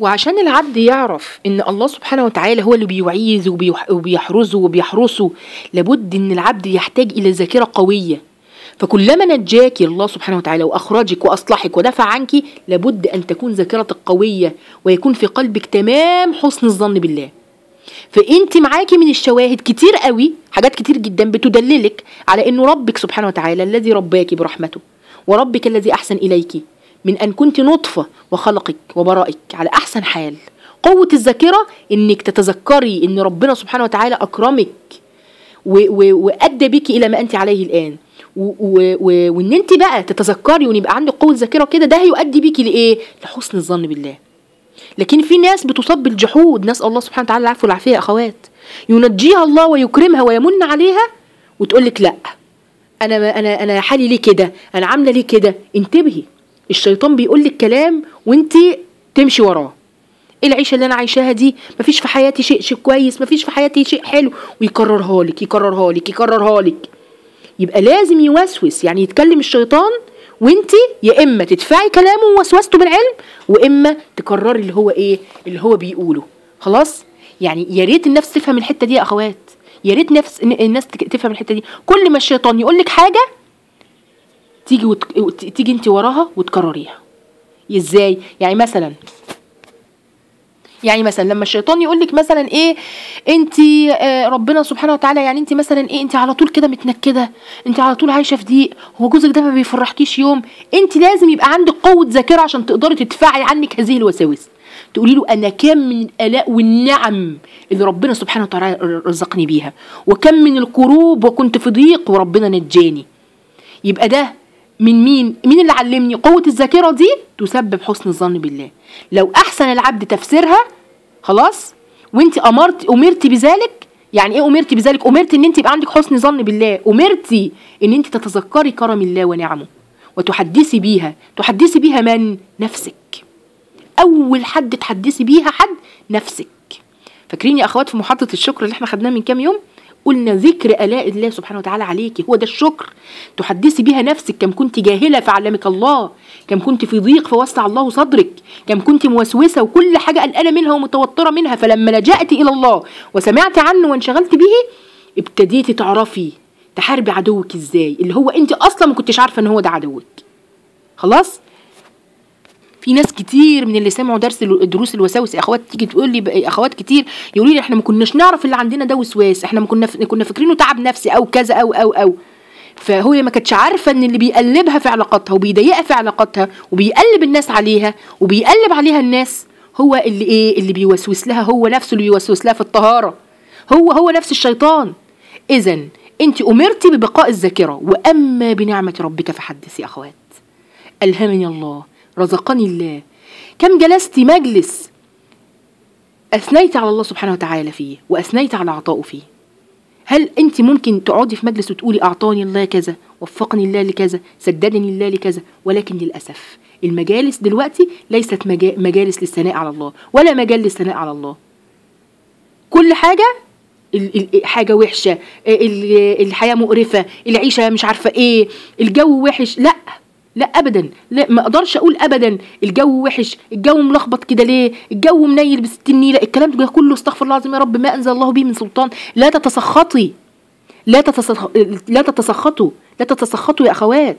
وعشان العبد يعرف ان الله سبحانه وتعالى هو اللي بيعيذ وبيح- وبيحرزه وبيحرسه لابد ان العبد يحتاج الى ذاكره قويه فكلما نجاك الله سبحانه وتعالى واخرجك واصلحك ودفع عنك لابد ان تكون ذاكرتك قويه ويكون في قلبك تمام حسن الظن بالله فانت معاكي من الشواهد كتير قوي حاجات كتير جدا بتدللك على انه ربك سبحانه وتعالى الذي رباك برحمته وربك الذي احسن اليك من ان كنت نطفه وخلقك وبرائك على احسن حال قوه الذاكره انك تتذكري ان ربنا سبحانه وتعالى اكرمك و- و- وادى بك الى ما انت عليه الان و- و- و- وان انت بقى تتذكري وان يبقى عندك قوه ذاكره كده ده هيؤدي بيكي لايه لحسن الظن بالله لكن في ناس بتصاب بالجحود نسال الله سبحانه وتعالى العفو والعافيه يا اخوات ينجيها الله ويكرمها ويمن عليها وتقول لك لا انا ما انا انا حالي ليه كده انا عامله ليه كده انتبهي الشيطان بيقول لك كلام وانت تمشي وراه ايه العيشه اللي انا عايشاها دي مفيش في حياتي شيء شيء كويس مفيش في حياتي شيء حلو ويكررها لك يكررها لك يكررها لك يبقى لازم يوسوس يعني يتكلم الشيطان وانت يا اما تدفعي كلامه ووسوسته بالعلم واما تكرري اللي هو ايه اللي هو بيقوله خلاص يعني يا ريت النفس تفهم الحته دي يا اخوات يا ريت نفس الناس تك- تفهم الحته دي كل ما الشيطان يقول لك حاجه تيجي وت... وت- تيجي انت وراها وتكرريها ازاي يعني مثلا يعني مثلا لما الشيطان يقول لك مثلا ايه انت آه ربنا سبحانه وتعالى يعني انت مثلا ايه انت على طول كده متنكده انت على طول عايشه في ضيق هو جوزك ده ما بيفرحكيش يوم انت لازم يبقى عندك قوه ذاكره عشان تقدري تدفعي عنك هذه الوساوس تقولي له انا كم من الالاء والنعم اللي ربنا سبحانه وتعالى رزقني بيها وكم من الكروب وكنت في ضيق وربنا نجاني يبقى ده من مين مين اللي علمني قوة الذاكرة دي تسبب حسن الظن بالله لو أحسن العبد تفسيرها خلاص وانت أمرت أمرتي بذلك يعني ايه أمرتي بذلك أمرتي ان انت يبقى عندك حسن ظن بالله أمرتي ان انت تتذكري كرم الله ونعمه وتحدثي بيها تحدثي بيها من نفسك أول حد تحدثي بيها حد نفسك فاكرين يا أخوات في محاضرة الشكر اللي احنا خدناها من كام يوم قلنا ذكر آلاء الله سبحانه وتعالى عليك هو ده الشكر تحدثي بها نفسك كم كنت جاهلة فعلمك الله كم كنت في ضيق فوسع الله صدرك كم كنت موسوسة وكل حاجة قلقانة منها ومتوترة منها فلما لجأت إلى الله وسمعت عنه وانشغلت به ابتديتي تعرفي تحاربي عدوك ازاي اللي هو انت اصلا ما كنتش عارفه ان هو ده عدوك خلاص في ناس كتير من اللي سمعوا درس الو- دروس الوساوس يا اخوات تيجي تقول لي بقى- اخوات كتير يقولوا لي احنا ما كناش نعرف اللي عندنا ده وسواس احنا ما كنا ف... كنا فاكرينه تعب نفسي او كذا او او او فهو ما كانتش عارفه ان اللي بيقلبها في علاقاتها وبيضايقها في علاقاتها وبيقلب الناس عليها وبيقلب عليها الناس هو اللي ايه اللي بيوسوس لها هو نفسه اللي بيوسوس لها في الطهاره هو هو نفس الشيطان اذا انت امرتي ببقاء الذاكره واما بنعمه ربك فحدث يا اخوات ألهمني الله رزقني الله كم جلست مجلس أثنيت على الله سبحانه وتعالى فيه وأثنيت على عطائه فيه هل أنت ممكن تقعدي في مجلس وتقولي أعطاني الله كذا وفقني الله لكذا سددني الله لكذا ولكن للأسف المجالس دلوقتي ليست مجا- مجالس للثناء على الله ولا مجال للثناء على الله كل حاجة ال- ال- حاجة وحشة ال- الحياة مقرفة العيشة مش عارفة ايه الجو وحش لا لا ابدا لا ما اقدرش اقول ابدا الجو وحش الجو ملخبط كده ليه الجو منيل بستين نيله الكلام ده كله استغفر الله العظيم يا رب ما انزل الله به من سلطان لا تتسخطي لا تتسخ... لا تتسخطوا لا تتسخطوا يا اخوات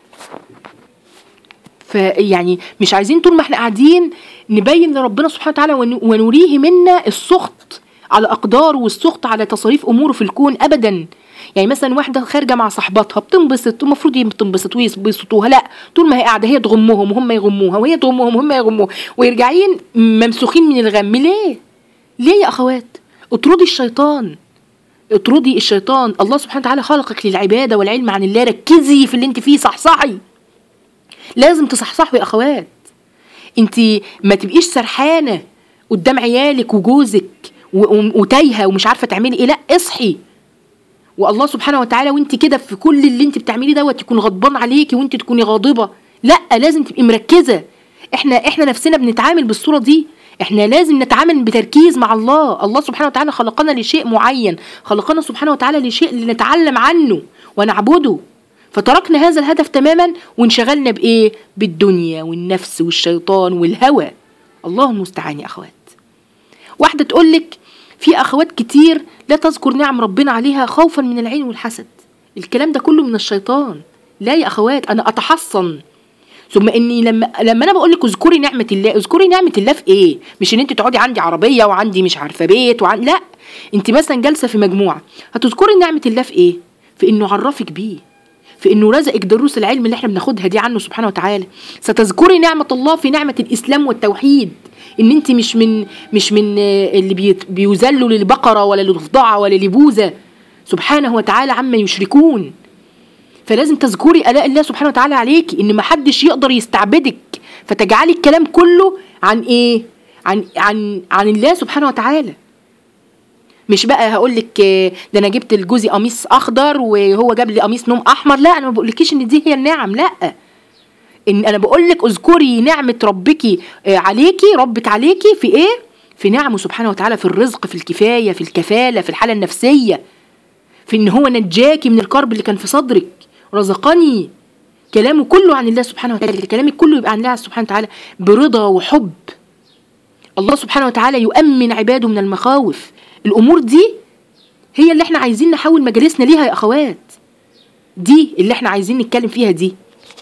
فيعني مش عايزين طول ما احنا قاعدين نبين لربنا سبحانه وتعالى ون- ونريه منا السخط على اقداره والسخط على تصاريف اموره في الكون ابدا يعني مثلا واحده خارجه مع صاحباتها بتنبسط المفروض هي بتنبسط ويبسطوها لا طول ما هي قاعده هي تغمهم وهم يغموها وهي تغمهم وهم يغموها ويرجعين ممسوخين من الغم ليه ليه يا اخوات اطردي الشيطان اطردي الشيطان الله سبحانه وتعالى خلقك للعباده والعلم عن الله ركزي في اللي انت فيه صحصحي لازم تصحصحوا يا اخوات انت ما تبقيش سرحانه قدام عيالك وجوزك و- و- وتايهه ومش عارفه تعملي ايه لا اصحي والله سبحانه وتعالى وانت كده في كل اللي انت بتعمليه دوت يكون غضبان عليكي وانت تكوني غاضبه لا لازم تبقي مركزه احنا احنا نفسنا بنتعامل بالصوره دي احنا لازم نتعامل بتركيز مع الله الله سبحانه وتعالى خلقنا لشيء معين خلقنا سبحانه وتعالى لشيء لنتعلم عنه ونعبده فتركنا هذا الهدف تماما وانشغلنا بايه بالدنيا والنفس والشيطان والهوى الله المستعان يا اخوات واحده تقول لك في اخوات كتير لا تذكر نعم ربنا عليها خوفا من العين والحسد الكلام ده كله من الشيطان لا يا اخوات انا اتحصن ثم اني لما لما انا بقول لك اذكري نعمه الله اذكري نعمه الله في ايه مش ان انت تقعدي عندي عربيه وعندي مش عارفه بيت وعن لا انت مثلا جالسه في مجموعه هتذكري نعمه الله في ايه في انه عرفك بيه في انه رزقك دروس العلم اللي احنا بناخدها دي عنه سبحانه وتعالى ستذكري نعمه الله في نعمه الاسلام والتوحيد ان انت مش من مش من آه، اللي بيت- بيذلوا للبقره ولا للضفدعه ولا لبوذا سبحانه وتعالى عما يشركون فلازم تذكري الاء الله سبحانه وتعالى عليكي ان ما حدش يقدر يستعبدك فتجعلي الكلام كله عن ايه عن عن عن الله سبحانه وتعالى مش بقى هقول لك ده انا جبت لجوزي قميص اخضر وهو جاب لي قميص نوم احمر لا انا ما بقولكيش ان دي هي النعم لا ان انا بقول لك اذكري نعمه ربك آه، عليكي ربك عليكي في ايه في نعمه سبحانه وتعالى في الرزق في الكفايه في الكفاله في الحاله النفسيه في ان هو نجاكي من الكرب اللي كان في صدرك رزقني كلامه كله عن الله سبحانه وتعالى كلامك كله يبقى عن الله سبحانه وتعالى برضا وحب الله سبحانه وتعالى يؤمن عباده من المخاوف الامور دي هي اللي احنا عايزين نحول مجالسنا ليها يا اخوات دي اللي احنا عايزين نتكلم فيها دي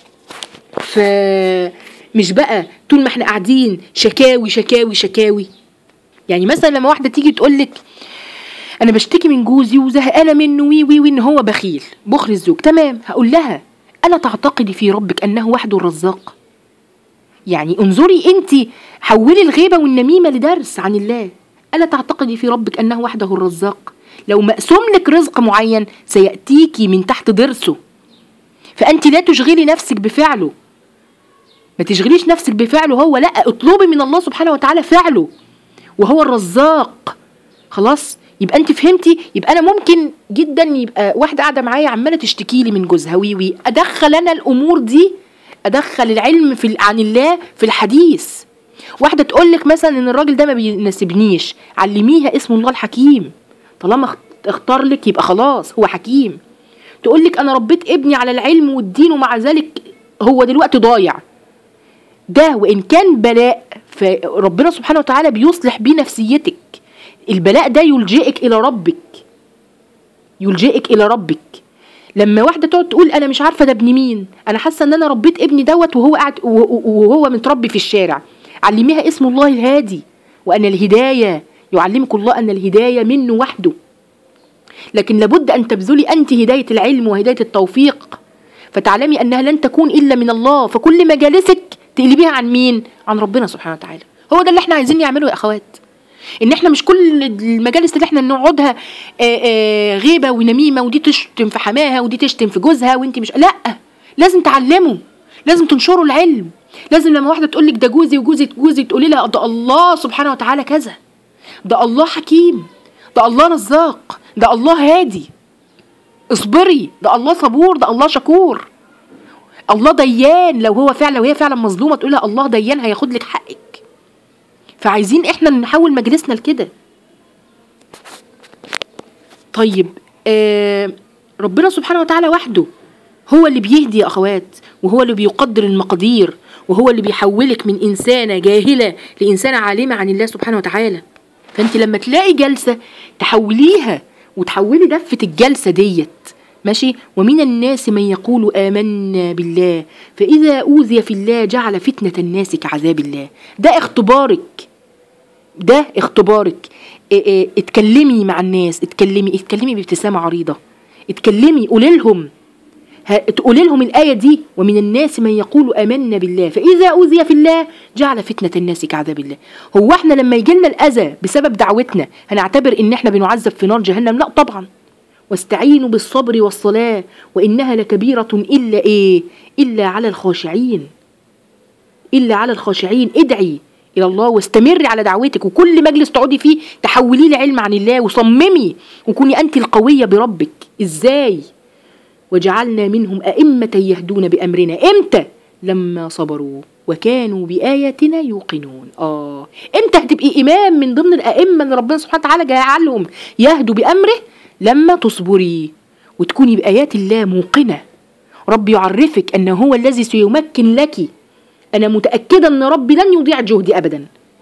ف مش بقى طول ما احنا قاعدين شكاوي شكاوي شكاوي يعني مثلا لما واحده تيجي تقول لك انا بشتكي من جوزي وزهقانه منه وي وي وي ان هو بخيل بخل الزوج تمام هقول لها الا تعتقدي في ربك انه وحده الرزاق يعني انظري انت حولي الغيبه والنميمه لدرس عن الله الا تعتقدي في ربك انه وحده الرزاق لو مقسوم لك رزق معين سياتيكي من تحت ضرسه فانت لا تشغلي نفسك بفعله ما تشغليش نفسك بفعله هو لا اطلبي من الله سبحانه وتعالى فعله وهو الرزاق خلاص يبقى انت فهمتي يبقى انا ممكن جدا يبقى واحده قاعده معايا عماله تشتكي لي من جوزها وي وي ادخل انا الامور دي ادخل العلم في ال- عن الله في الحديث واحده تقول لك مثلا ان الراجل ده ما بيناسبنيش علميها اسم الله الحكيم طالما اخت- اختار لك يبقى خلاص هو حكيم تقول لك انا ربيت ابني على العلم والدين ومع ذلك هو دلوقتي ضايع ده وان كان بلاء فربنا سبحانه وتعالى بيصلح بيه نفسيتك البلاء ده يلجئك الى ربك يلجئك الى ربك لما واحده تقعد تقول انا مش عارفه ده ابن مين انا حاسه ان انا ربيت ابني دوت وهو قاعد وهو وهو متربي في الشارع علميها اسم الله الهادي وان الهدايه يعلمك الله ان الهدايه منه وحده لكن لابد ان تبذلي انت هدايه العلم وهدايه التوفيق فتعلمي انها لن تكون الا من الله فكل مجالسك تقلبيها عن مين عن ربنا سبحانه وتعالى هو ده اللي احنا عايزين نعمله يا اخوات ان احنا مش كل المجالس اللي احنا نقعدها آه، آه، غيبه ونميمه ودي تشتم في حماها ودي تشتم في جوزها وانت مش لا لازم تعلموا لازم تنشروا العلم لازم لما واحده تقول لك ده جوزي وجوزي جوزي تقولي لها ده الله سبحانه وتعالى كذا ده الله حكيم ده الله رزاق ده الله هادي اصبري ده الله صبور ده الله شكور الله ديان لو هو فعلا لو هي فعلا مظلومه تقول لها الله ديان هياخد لك حقك فعايزين احنا نحول مجلسنا لكده طيب آه ربنا سبحانه وتعالى وحده هو اللي بيهدي يا اخوات وهو اللي بيقدر المقادير وهو اللي بيحولك من انسانه جاهله لانسانه عالمه عن الله سبحانه وتعالى فانت لما تلاقي جلسه تحوليها وتحولي دفه الجلسه ديت ماشي ومن الناس من يقول آمنا بالله فإذا أوذي في الله جعل فتنة الناس كعذاب الله ده اختبارك ده اختبارك إيه إيه اتكلمي مع الناس اتكلمي اتكلمي بابتسامة عريضة اتكلمي قولي لهم ه- تقولي لهم الآية دي ومن الناس من يقول آمنا بالله فإذا أوذي في الله جعل فتنة الناس كعذاب الله هو احنا لما يجي لنا الأذى بسبب دعوتنا هنعتبر إن احنا بنعذب في نار جهنم لا طبعا واستعينوا بالصبر والصلاة وإنها لكبيرة إلا إيه إلا على الخاشعين إلا على الخاشعين ادعي إلى الله واستمري على دعوتك وكل مجلس تقعدي فيه تحوليه لعلم عن الله وصممي وكوني أنت القوية بربك إزاي وجعلنا منهم أئمة يهدون بأمرنا إمتى لما صبروا وكانوا بآياتنا يوقنون آه إمتى هتبقي إمام من ضمن الأئمة اللي ربنا سبحانه وتعالى جعلهم يهدوا بأمره لما تصبري وتكوني بآيات الله موقنة رب يعرفك أنه هو الذي سيمكن لك أنا متأكدة أن ربي لن يضيع جهدي أبدا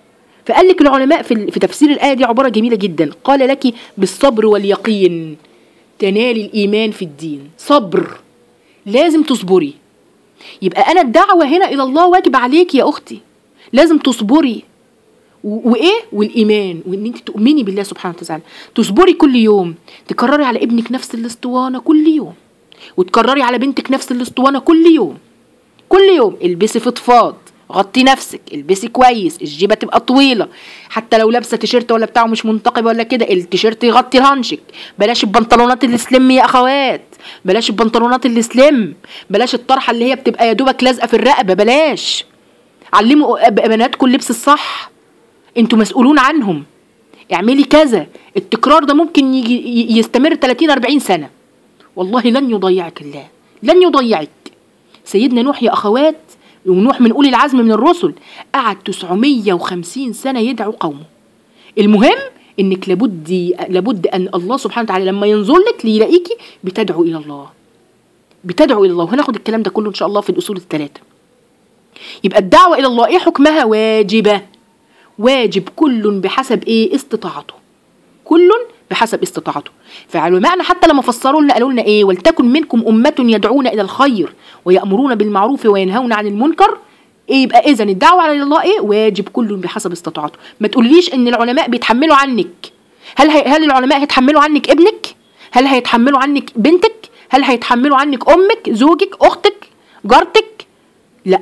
فقال لك العلماء في ال- في تفسير الايه دي عباره جميله جدا قال لك بالصبر واليقين تنال الايمان في الدين صبر لازم تصبري يبقى انا الدعوه هنا الى الله واجب عليك يا اختي لازم تصبري و- وايه والايمان وان انت تؤمني بالله سبحانه وتعالى تصبري كل يوم تكرري على ابنك نفس الاسطوانه كل يوم وتكرري على بنتك نفس الاسطوانه كل يوم كل يوم البسي فضفاض غطي نفسك البسي كويس الجيبه تبقى طويله حتى لو لابسه تيشيرت ولا بتاعه مش منتقبه ولا كده التيشيرت يغطي هانشك بلاش البنطلونات اللي سلم يا اخوات بلاش البنطلونات اللي سلم بلاش الطرحه اللي هي بتبقى يا دوبك لازقه في الرقبه بلاش علموا أب- بناتكم اللبس الصح انتوا مسؤولون عنهم اعملي كذا التكرار ده ممكن يجي ي- يستمر 30 40 سنه والله لن يضيعك الله لن يضيعك سيدنا نوح يا اخوات ونوح من اولي العزم من الرسل قعد 950 سنه يدعو قومه المهم انك لابد لابد ان الله سبحانه وتعالى لما ينظر لك ليلاقيكي بتدعو الى الله بتدعو الى الله وهناخد الكلام ده كله ان شاء الله في الاصول الثلاثه يبقى الدعوه الى الله ايه حكمها واجبه واجب كل بحسب ايه استطاعته كل بحسب استطاعته فعلماءنا حتى لما فسروا لنا قالوا لنا ايه ولتكن منكم امه يدعون الى الخير ويامرون بالمعروف وينهون عن المنكر ايه يبقى اذا الدعوه على الله ايه واجب كل بحسب استطاعته ما تقوليش ان العلماء بيتحملوا عنك هل هي هل العلماء هيتحملوا عنك ابنك هل هيتحملوا عنك بنتك هل هيتحملوا عنك امك زوجك اختك جارتك لا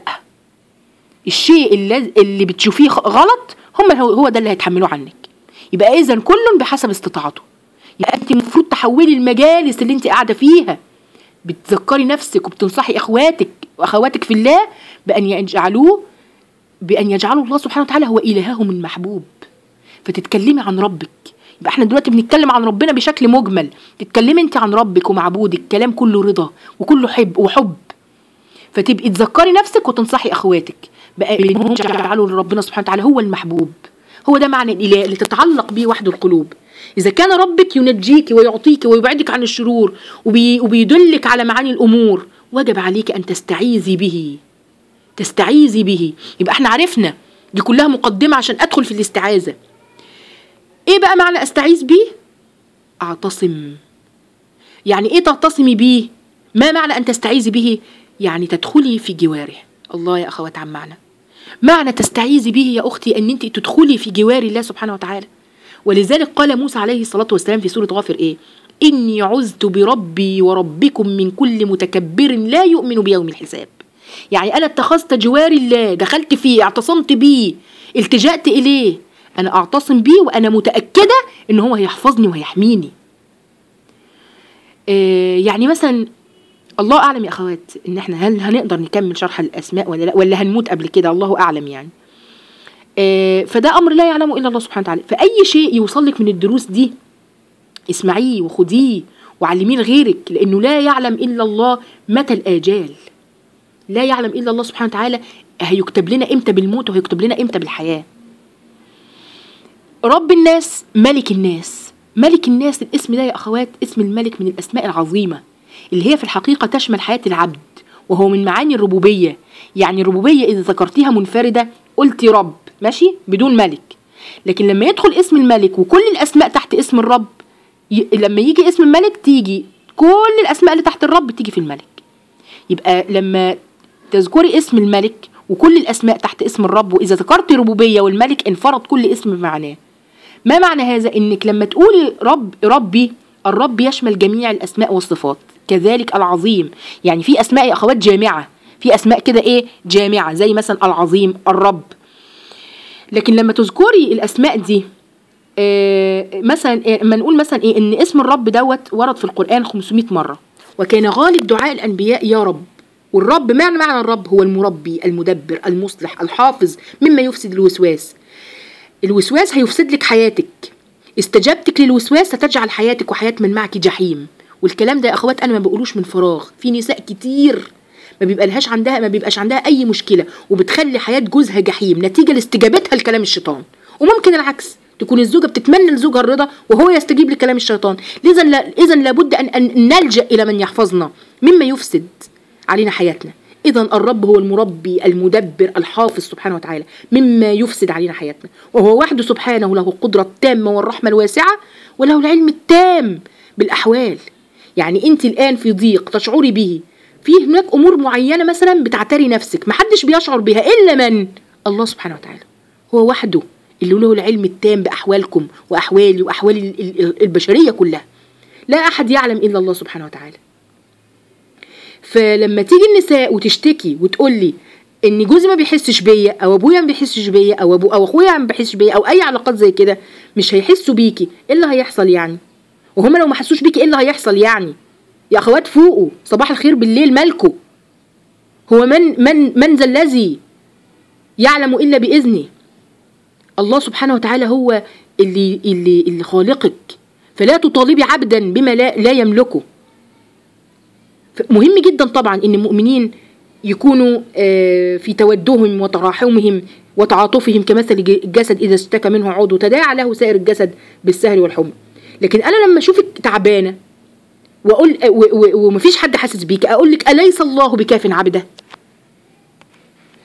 الشيء اللي, اللي بتشوفيه خ- غلط هم هو هو ده اللي هيتحملوه عنك يبقى اذا كل بحسب استطاعته يبقى انت المفروض تحولي المجالس اللي انت قاعده فيها بتذكري نفسك وبتنصحي اخواتك واخواتك في الله بان يجعلوه بان يجعلوا الله سبحانه وتعالى هو الههم المحبوب فتتكلمي عن ربك يبقى احنا دلوقتي بنتكلم عن ربنا بشكل مجمل تتكلمي انت عن ربك ومعبودك كلام كله رضا وكله حب وحب فتبقي تذكري نفسك وتنصحي اخواتك بقى انهم يجعلوا لربنا سبحانه وتعالى هو المحبوب هو ده معنى الاله اللي تتعلق به وحده القلوب اذا كان ربك ينجيك ويعطيك ويبعدك عن الشرور وبي وبيدلك على معاني الامور وجب عليك ان تستعيذي به تستعيذي به يبقى احنا عرفنا دي كلها مقدمه عشان ادخل في الاستعاذه ايه بقى معنى استعيذ بيه اعتصم يعني ايه تعتصمي بيه ما معنى ان تستعيذي به يعني تدخلي في جواره الله يا اخوات عم معنى معنى تستعيذي به يا اختي ان انت تدخلي في جوار الله سبحانه وتعالى ولذلك قال موسى عليه الصلاه والسلام في سوره غافر ايه اني عزت بربي وربكم من كل متكبر لا يؤمن بيوم الحساب يعني انا اتخذت جوار الله دخلت فيه اعتصمت بيه التجأت اليه انا اعتصم بيه وانا متاكده ان هو هيحفظني وهيحميني آه، يعني مثلا الله اعلم يا اخوات ان احنا هل هنقدر نكمل شرح الاسماء ولا لا ولا هنموت قبل كده الله اعلم يعني آه، فده امر لا يعلمه الا الله سبحانه وتعالى فاي شيء يوصل لك من الدروس دي اسمعيه وخديه وعلميه لغيرك لانه لا يعلم الا الله متى الاجال لا يعلم الا الله سبحانه وتعالى هيكتب لنا امتى بالموت وهيكتب لنا امتى بالحياه رب الناس ملك الناس ملك الناس الاسم ده يا اخوات اسم الملك من الاسماء العظيمه اللي هي في الحقيقه تشمل حياه العبد وهو من معاني الربوبيه يعني الربوبيه اذا ذكرتيها منفرده قلتي رب ماشي بدون ملك لكن لما يدخل اسم الملك وكل الاسماء تحت اسم الرب ي... لما يجي اسم الملك تيجي كل الاسماء اللي تحت الرب تيجي في الملك يبقى لما تذكري اسم الملك وكل الاسماء تحت اسم الرب واذا ذكرتي ربوبيه والملك انفرد كل اسم بمعناه ما معنى هذا انك لما تقولي رب ربي الرب يشمل جميع الاسماء والصفات كذلك العظيم يعني في اسماء يا اخوات جامعه في اسماء كده ايه جامعه زي مثلا العظيم الرب لكن لما تذكري الاسماء دي آه مثلا إيه اما نقول مثلا ايه ان اسم الرب دوت ورد في القران 500 مره وكان غالب دعاء الانبياء يا رب والرب معنى معنى الرب هو المربي المدبر المصلح الحافظ مما يفسد الوسواس الوسواس هيفسد لك حياتك استجابتك للوسواس ستجعل حياتك وحياة من معك جحيم والكلام ده يا اخوات انا ما بقولوش من فراغ في نساء كتير ما بيبقى لهاش عندها ما بيبقاش عندها اي مشكله وبتخلي حياه جوزها جحيم نتيجه لاستجابتها لكلام الشيطان وممكن العكس تكون الزوجه بتتمنى لزوجها الرضا وهو يستجيب لكلام الشيطان لذا لا اذا لابد ان ان نلجا الى من يحفظنا مما يفسد علينا حياتنا إذا الرب هو المربي المدبر الحافظ سبحانه وتعالى مما يفسد علينا حياتنا وهو وحده سبحانه له القدرة التامة والرحمة الواسعة وله العلم التام بالأحوال يعني أنت الآن في ضيق تشعري به في هناك أمور معينة مثلا بتعتري نفسك محدش بيشعر بها إلا من الله سبحانه وتعالى هو وحده اللي له العلم التام بأحوالكم وأحوالي وأحوال ال- ال- البشرية كلها لا أحد يعلم إلا الله سبحانه وتعالى فلما تيجي النساء وتشتكي وتقول لي ان جوزي ما بيحسش بيا او ابويا ما بيحسش بيا او ابو او اخويا ما بيحسش بيا او اي علاقات زي كده مش هيحسوا بيكي ايه اللي هيحصل يعني وهم لو ما حسوش بيكي ايه اللي هيحصل يعني يا اخوات فوقوا صباح الخير بالليل مالكوا هو من من من ذا الذي يعلم الا باذنه الله سبحانه وتعالى هو اللي اللي اللي خالقك فلا تطالبي عبدا بما لا, لا يملكه مهم جدا طبعا ان المؤمنين يكونوا آه، في تودهم وتراحمهم وتعاطفهم كمثل الج- الجسد اذا اشتكى منه عضو تداعى له سائر الجسد بالسهر والحمى لكن انا لما اشوفك تعبانه واقول و- و- ومفيش حد حاسس بيك اقول لك اليس الله بكاف عبده